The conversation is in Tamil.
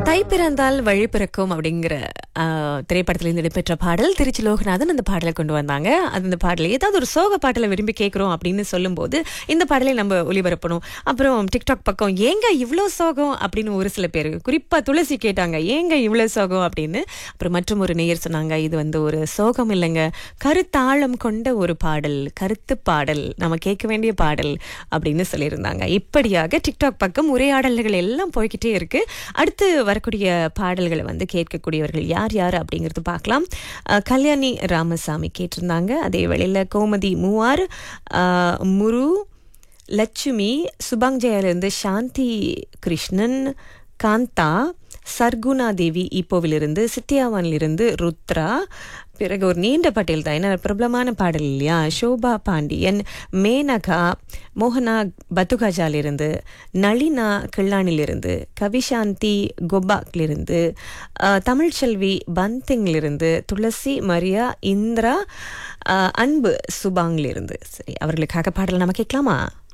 தை பிறந்தால் வழி பிறக்கும் அப்படிங்கிற ஆஹ், திரைப்படத்திலிருந்து இடம்பெற்ற பாடல் திருச்சி லோகநாதன் அந்த பாடலை கொண்டு வந்தாங்க அது அந்த பாடலை ஏதாவது ஒரு சோக பாட்டலை விரும்பி கேட்குறோம் அப்படின்னு சொல்லும்போது இந்த பாடலை நம்ம ஒளிபரப்பணும் அப்புறம் டிக்டாக் பக்கம் ஏங்க இவ்வளோ சோகம் அப்படின்னு ஒரு சில பேர் குறிப்பாக துளசி கேட்டாங்க ஏங்க இவ்வளோ சோகம் அப்படின்னு அப்புறம் மற்றும் ஒரு நேயர் சொன்னாங்க இது வந்து ஒரு சோகம் இல்லைங்க கருத்தாழம் கொண்ட ஒரு பாடல் கருத்து பாடல் நம்ம கேட்க வேண்டிய பாடல் அப்படின்னு சொல்லியிருந்தாங்க இப்படியாக டிக்டாக் பக்கம் உரையாடல்கள் எல்லாம் போய்கிட்டே இருக்கு அடுத்து வரக்கூடிய பாடல்களை வந்து கேட்கக்கூடியவர்கள் யார் யார் அப்படிங்கிறது பார்க்கலாம் அஹ், கல்யாணி ராமசாமி கேட்டிருந்தாங்க அதே வேளையில் கோமதி மூவார் அஹ், முரு லட்சுமி சுபாங்ஜயாலிருந்து சாந்தி கிருஷ்ணன் காந்தா சர்குணா தேவி இப்போவிலிருந்து சித்தியாவானிலிருந்து ருத்ரா பிறகு ஒரு நீண்ட பட்டியல் தான் ஏன்னா பிரபலமான பாடல் இல்லையா சோபா பாண்டியன் மேனகா மோகனா பத்துகாஜாலிருந்து நளினா கிள்ளானிலிருந்து கவிசாந்தி கொபாக்லிருந்து அஹ், தமிழ்ச்செல்வி பந்திங்கிலிருந்து துளசி மரியா இந்திரா அஹ், அன்பு சுபாங்கிலிருந்து சரி அவர்களுக்காக பாடல் நம்ம கேட்கலாமா